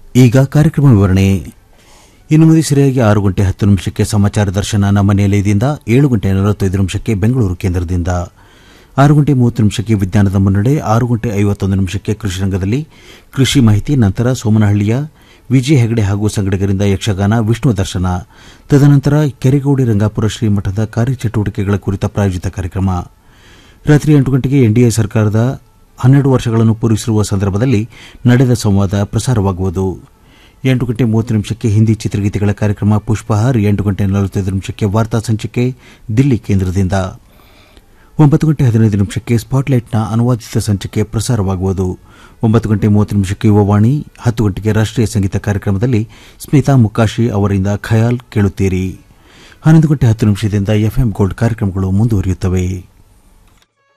ಈಗ ಕಾರ್ಯಕ್ರಮ ವಿವರಣೆ ಇನ್ನು ಮುಂದೆ ಸರಿಯಾಗಿ ಆರು ಗಂಟೆ ಹತ್ತು ನಿಮಿಷಕ್ಕೆ ಸಮಾಚಾರ ದರ್ಶನ ನಮ್ಮ ನಿಲಯದಿಂದ ಏಳು ಗಂಟೆ ನಲವತ್ತೈದು ನಿಮಿಷಕ್ಕೆ ಬೆಂಗಳೂರು ಕೇಂದ್ರದಿಂದ ಆರು ಗಂಟೆ ಮೂವತ್ತು ನಿಮಿಷಕ್ಕೆ ವಿಜ್ಞಾನದ ಮುನ್ನಡೆ ಆರು ಗಂಟೆ ಐವತ್ತೊಂದು ನಿಮಿಷಕ್ಕೆ ಕೃಷಿ ರಂಗದಲ್ಲಿ ಕೃಷಿ ಮಾಹಿತಿ ನಂತರ ಸೋಮನಹಳ್ಳಿಯ ವಿಜಯ ಹೆಗಡೆ ಹಾಗೂ ಸಂಗಡಿಗರಿಂದ ಯಕ್ಷಗಾನ ವಿಷ್ಣು ದರ್ಶನ ತದನಂತರ ಕೆರೆಗೋಡಿ ರಂಗಾಪುರ ಶ್ರೀಮಠದ ಕಾರ್ಯಚಟುವಟಿಕೆಗಳ ಕುರಿತ ಪ್ರಾಯೋಜಿತ ಕಾರ್ಯಕ್ರಮ ರಾತ್ರಿ ಎಂಟು ಗಂಟೆಗೆ ಎನ್ಡಿಎ ಸರ್ಕಾರದ ಹನ್ನೆರಡು ವರ್ಷಗಳನ್ನು ಪೂರೈಸಿರುವ ಸಂದರ್ಭದಲ್ಲಿ ನಡೆದ ಸಂವಾದ ಪ್ರಸಾರವಾಗುವುದು ಎಂಟು ಗಂಟೆ ಮೂವತ್ತು ನಿಮಿಷಕ್ಕೆ ಹಿಂದಿ ಚಿತ್ರಗೀತೆಗಳ ಕಾರ್ಯಕ್ರಮ ಪುಷ್ಪಹಾರ್ ಎಂಟು ಗಂಟೆ ನಲವತ್ತೈದು ನಿಮಿಷಕ್ಕೆ ವಾರ್ತಾ ಸಂಚಿಕೆ ದಿಲ್ಲಿ ಕೇಂದ್ರದಿಂದ ಒಂಬತ್ತು ಗಂಟೆ ಹದಿನೈದು ನಿಮಿಷಕ್ಕೆ ಸ್ಪಾಟ್ಲೈಟ್ನ ಅನುವಾದಿತ ಸಂಚಿಕೆ ಪ್ರಸಾರವಾಗುವುದು ಒಂಬತ್ತು ಗಂಟೆ ಮೂವತ್ತು ನಿಮಿಷಕ್ಕೆ ಯುವವಾಣಿ ಹತ್ತು ಗಂಟೆಗೆ ರಾಷ್ಟ್ರೀಯ ಸಂಗೀತ ಕಾರ್ಯಕ್ರಮದಲ್ಲಿ ಸ್ಮಿತಾ ಮುಕಾಶಿ ಅವರಿಂದ ಖಯಾಲ್ ಕೇಳುತ್ತೀರಿ ಹನ್ನೊಂದು ಗಂಟೆ ಹತ್ತು ನಿಮಿಷದಿಂದ ಎಫ್ಎಂ ಗೋಲ್ಡ್ ಕಾರ್ಯಕ್ರಮಗಳು ಮುಂದುವರಿಯುತ್ತವೆ